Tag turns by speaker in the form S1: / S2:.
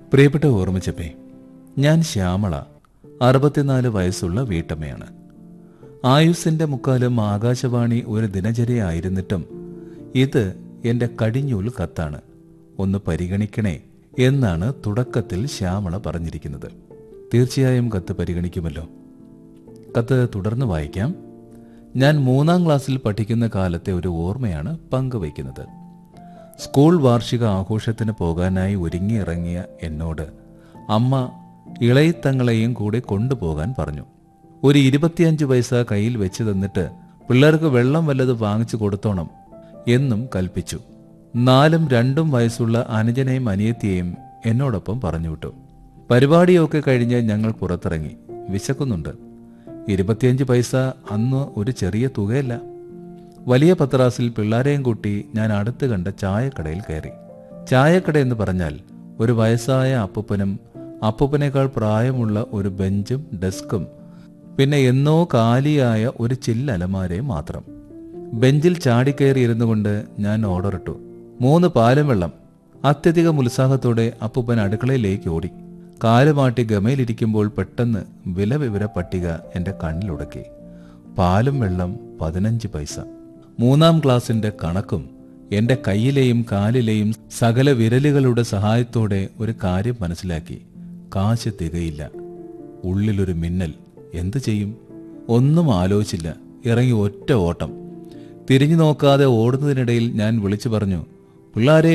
S1: പ്രിയപ്പെട്ട ഓർമ്മിച്ചപ്പേ ഞാൻ ശ്യാമള അറുപത്തിനാല് വയസ്സുള്ള വീട്ടമ്മയാണ് ആയുസിന്റെ മുക്കാലും ആകാശവാണി ഒരു ദിനചര്യയായിരുന്നിട്ടും ഇത് എന്റെ കടിഞ്ഞൂൽ കത്താണ് ഒന്ന് പരിഗണിക്കണേ എന്നാണ് തുടക്കത്തിൽ ശ്യാമള പറഞ്ഞിരിക്കുന്നത് തീർച്ചയായും കത്ത് പരിഗണിക്കുമല്ലോ കത്ത് തുടർന്ന് വായിക്കാം ഞാൻ മൂന്നാം ക്ലാസ്സിൽ പഠിക്കുന്ന കാലത്തെ ഒരു ഓർമ്മയാണ് പങ്കുവയ്ക്കുന്നത് സ്കൂൾ വാർഷിക ആഘോഷത്തിന് പോകാനായി ഒരുങ്ങിയിറങ്ങിയ എന്നോട് അമ്മ ഇളയത്തങ്ങളെയും കൂടെ കൊണ്ടുപോകാൻ പറഞ്ഞു ഒരു ഇരുപത്തിയഞ്ച് പൈസ കയ്യിൽ വെച്ച് തന്നിട്ട് പിള്ളേർക്ക് വെള്ളം വല്ലത് വാങ്ങിച്ചു കൊടുത്തോണം എന്നും കൽപ്പിച്ചു നാലും രണ്ടും വയസ്സുള്ള അനുജനെയും അനിയത്തിയെയും എന്നോടൊപ്പം പറഞ്ഞുവിട്ടു പരിപാടിയൊക്കെ കഴിഞ്ഞ് ഞങ്ങൾ പുറത്തിറങ്ങി വിശക്കുന്നുണ്ട് ഇരുപത്തിയഞ്ച് പൈസ അന്ന് ഒരു ചെറിയ തുകയല്ല വലിയ പത്രാസിൽ പിള്ളാരെയും കൂട്ടി ഞാൻ അടുത്ത് കണ്ട ചായക്കടയിൽ കയറി ചായക്കട എന്ന് പറഞ്ഞാൽ ഒരു വയസ്സായ അപ്പൂപ്പനും അപ്പൂപ്പനേക്കാൾ പ്രായമുള്ള ഒരു ബെഞ്ചും ഡെസ്കും പിന്നെ എന്നോ കാലിയായ ഒരു ചില്ലലമാരയും മാത്രം ബെഞ്ചിൽ ചാടിക്കയറി ഇരുന്നു കൊണ്ട് ഞാൻ ഓർഡറിട്ടു മൂന്ന് പാലും വെള്ളം അത്യധികം ഉത്സാഹത്തോടെ അപ്പൂപ്പൻ അടുക്കളയിലേക്ക് ഓടി കാലുമാട്ടി ഗമയിലിരിക്കുമ്പോൾ പെട്ടെന്ന് വില വിവര പട്ടിക എന്റെ കണ്ണിലുടക്കി പാലും വെള്ളം പതിനഞ്ച് പൈസ മൂന്നാം ക്ലാസിന്റെ കണക്കും എന്റെ കയ്യിലെയും കാലിലെയും സകല വിരലുകളുടെ സഹായത്തോടെ ഒരു കാര്യം മനസ്സിലാക്കി കാശ് തികയില്ല ഉള്ളിലൊരു മിന്നൽ എന്തു ചെയ്യും ഒന്നും ആലോചിച്ചില്ല ഇറങ്ങി ഒറ്റ ഓട്ടം തിരിഞ്ഞു നോക്കാതെ ഓടുന്നതിനിടയിൽ ഞാൻ വിളിച്ചു പറഞ്ഞു പിള്ളാരെ